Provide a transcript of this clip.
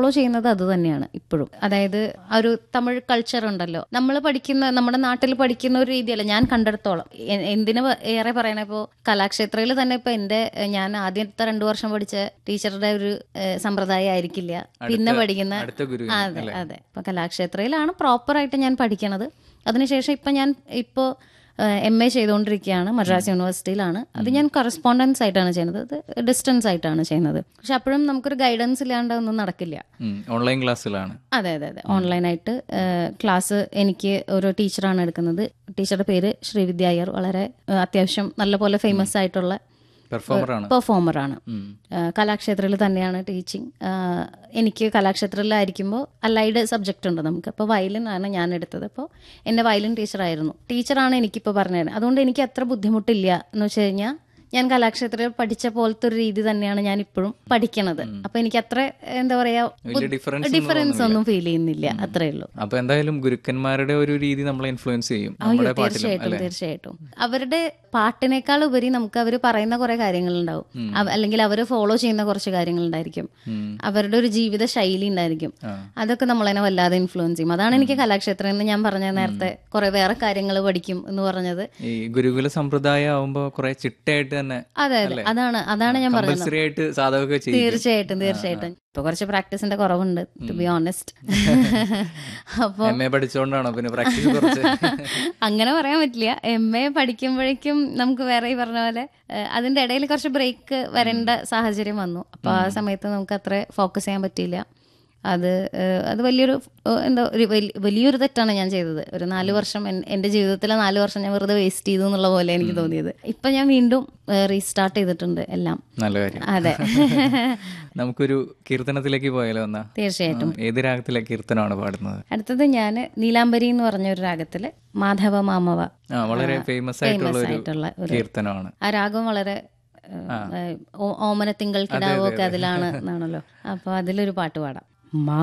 follow ചെയ്യുന്നത് അത് തന്നെയാണ് ഇപ്പോഴും അതായത് ആ ഒരു തമിഴ് കൾച്ചർ ഉണ്ടല്ലോ നമ്മൾ പഠിക്കുന്ന നമ്മുടെ നാട്ടിൽ പഠിക്കുന്ന ഒരു രീതിയല്ല ഞാൻ കണ്ടെടുത്തോളം എ- എന്തിനു പ- ഏറെ പറയണ ഇപ്പോൾ കലാക്ഷേത്രയിൽ തന്നെ ഇപ്പൊ എന്റെ എ, ഞാൻ ആദ്യത്തെ രണ്ടു വർഷം പഠിച്ച ടീച്ചറുടെ ഒരു എ, സമ്പ്രദായം ആയിരിക്കില്ല പിന്നെ പഠിക്കുന്ന അടുത്ത ഗുരു അതെ അതെ ഇപ്പൊ കലാക്ഷേത്രയിലാണ് പ്രോപ്പറായിട്ട് ഞാൻ പഠിക്കണത് അതിനുശേഷം ഇപ്പൊ ഞാൻ ഇപ്പോൾ എം എ ചെയ്തുകൊണ്ടിരിക്കുകയാണ് മദ്രാസ് യൂണിവേഴ്സിറ്റിയിലാണ് അത് ഞാൻ കറസ്പോണ്ടൻസ് ആയിട്ടാണ് ചെയ്യുന്നത് അത് ഡിസ്റ്റൻസ് ആയിട്ടാണ് ചെയ്യുന്നത് പക്ഷെ അപ്പോഴും നമുക്കൊരു ഗൈഡൻസ് ഇല്ലാണ്ട് ഒന്നും നടക്കില്ല ഓൺലൈൻ ക്ലാസ്സിലാണ് അതെ അതെ അതെ ഓൺലൈനായിട്ട് ക്ലാസ് എനിക്ക് ഒരു ടീച്ചറാണ് എടുക്കുന്നത് ടീച്ചറുടെ പേര് ശ്രീവിദ്യ അയ്യർ വളരെ ഏഹ്, അത്യാവശ്യം നല്ലപോലെ ഫേമസ് ആയിട്ടുള്ള പെർഫോമറാണ് പെർഫോമറാണ് കലാക്ഷേത്രത്തിൽ തന്നെയാണ് ടീച്ചിങ് എനിക്ക് കലാക്ഷേത്രത്തിലായിരിക്കുമ്പോൾ അലൈഡ് സബ്ജക്റ്റ് ഉണ്ട് നമുക്ക് അപ്പോൾ വയലിൻ ആണ് ഞാൻ എടുത്തത് അപ്പോൾ എൻ്റെ വയലിൻ ടീച്ചറായിരുന്നു ടീച്ചറാണ് എനിക്കിപ്പോൾ പറഞ്ഞത് അതുകൊണ്ട് എനിക്ക് അത്ര ബുദ്ധിമുട്ടില്ല എന്ന് വെച്ച് കഴിഞ്ഞാൽ ഞാൻ കലാക്ഷേത്രത്തിൽ പഠിച്ച പോലത്തെ ഒരു രീതി തന്നെയാണ് ഞാൻ ഇപ്പോഴും പഠിക്കണത് അപ്പൊ എനിക്ക് അത്ര എന്താ പറയാ വലിയ ഡിഫറൻസ് ഡിഫറൻസ് ഒന്നും ഫീൽ ചെയ്യുന്നില്ല അത്രേ ഉള്ളൂ അപ്പൊ എന്തായാലും ഗുരുക്കന്മാരുടെ ഒരു രീതി നമ്മളെ ഇൻഫ്ലുവൻസ് ചെയ്യും നമ്മുടെ പാട്ടിലും തീർച്ചയായിട്ടും തീർച്ചയായിട്ടും അവരുടെ പാട്ടിനേക്കാൾ ഉപരി നമുക്ക് അവർ പറയുന്ന കുറെ കാര്യങ്ങളുണ്ടാവും അവ- അല്ലെങ്കിൽ അവർ ഫോളോ ചെയ്യുന്ന കുറച്ച് കാര്യങ്ങളുണ്ടായിരിക്കും അവരുടെ ഒരു ജീവിത ശൈലി ഉണ്ടായിരിക്കും അതൊക്കെ നമ്മളതിനെ വല്ലാതെ ഇൻഫ്ലുവൻസ് ചെയ്യും അതാണ് എനിക്ക് കലാക്ഷേത്രം എന്ന് ഞാൻ പറഞ്ഞ നേരത്തെ കുറെ വേറെ കാര്യങ്ങൾ പഠിക്കും എന്ന് പറഞ്ഞത് ഈ ഗുരുകുല സമ്പ്രദായം ആവുമ്പോ കുറെ ചിട്ടയായിട്ട് തന്നെ അതെ അതെ അതാണ് അതാണ് ഞാൻ പറഞ്ഞത് കമ്പൽസറി ആയിട്ട് സാധകമൊക്കെ ചെയ്യും തീർച്ചയായിട്ടും തീർച്ചയായിട്ടും ഇപ്പൊ കുറച്ച് പ്രാക്ടീസിന്റെ കുറവുണ്ട് ടു ബി ഓണസ്റ്റ് അപ്പൊ എം എ പഠിച്ചോണ്ടാണോ പിന്നെ പ്രാക്ടീസ് കുറച്ച് അങ്ങനെ പറയാൻ പറ്റില്ല എം എ പഠിക്കുമ്പോഴേക്കും നമുക്ക് വേറെ ഈ പറഞ്ഞ പോലെ ഏഹ്, അതിന്റെ ഇടയിൽ കുറച്ച് ബ്രേക്ക് വരേണ്ട സാഹചര്യം വന്നു അപ്പൊ ആ സമയത്ത് നമുക്ക് അത്ര ഫോക്കസ് ചെയ്യാൻ പറ്റിയില്ല അത് ഏഹ്, അത് വലിയൊരു ഏഹ്, എന്താ ഒരു വലി- വലിയൊരു തെറ്റാണ് ഞാൻ ചെയ്തത് ഒരു നാല് വർഷം എൻ- എന്റെ ജീവിതത്തിലെ നാല് വർഷം ഞാൻ വെറുതെ വേസ്റ്റ് ചെയ്തു എന്നുള്ള പോലെ എനിക്ക് തോന്നിയത് ഇപ്പൊ ഞാൻ വീണ്ടും റീസ്റ്റാർട്ട് ചെയ്തിട്ടുണ്ട് എല്ലാം നല്ല കാര്യം അതെ നമുക്കൊരു കീർത്തനത്തിലേക്ക് പോയാലോ എന്നാ തീർച്ചയായിട്ടും ആ, ഏത് രാഗത്തിലെ കീർത്തനമാണ് പാടുന്നത് അടുത്തത് ഞാൻ നീലാംബരി എന്ന് പറഞ്ഞ ഒരു രാഗത്തില് മാധവ മാമവ ആ വളരെ ഫേമസ് ആയിട്ടുള്ള ഫേമസ് ഒരു ആയിട്ടുള്ള ഒരു കീർത്തനമാണ് ആ രാഗം വളരെ ഏഹ്, ഓ- ഓമന തിങ്കൾ കിടാവോ ഒക്കെ അതിലാണ് എന്നാണല്ലോ അപ്പൊ അതിലൊരു പാട്ട് പാടാം മാ